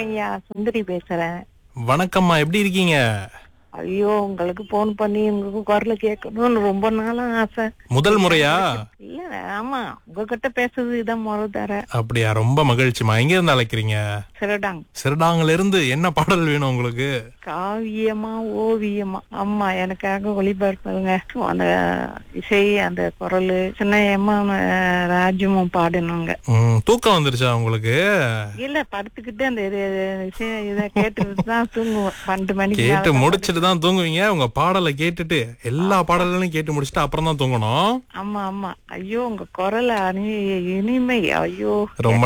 வணக்கம் ஐயா சுந்தரி பேசுறேன் வணக்கம்மா எப்படி இருக்கீங்க ஐயோ உங்களுக்கு போன் பண்ணி உங்க குரல கேட்கணும்னு ரொம்ப நாளா ஆசை முதல் முறையா இல்ல ஆமா உங்ககிட்ட பேசுறது இதான் முறை தர அப்படியா ரொம்ப மகிழ்ச்சிமா எங்க இருந்து அழைக்கிறீங்க சிறடாங் சிறுடாங்கல இருந்து என்ன பாடல் வேணும் உங்களுக்கு காவியமா ஓவியமா ஆமா எனக்காக ஒளிபரப்புங்க அந்த இசை அந்த குரல் சின்ன ஏமா ராஜுமும் பாடணுங்க ம், தூக்கம் வந்துருச்சா உங்களுக்கு இல்ல படுத்துக்கிட்டு அந்த இது இசை இதை கேட்டுட்டு தான் தூங்குவோம் பன்னெண்டு மணிக்கு கேட்டு மேல தான் முடிச்சிட்டு தான் தூங்குவீங்க உங்க பாடலை கேட்டுட்டு எல்லா பாடல்களையும் கேட்டு முடிச்சுட்டு அப்புறம் தான் தூங்கணும் ஆமா ஆமா ஐயோ உங்க குரல் அணி இனிமை ஐயோ ரொம்ப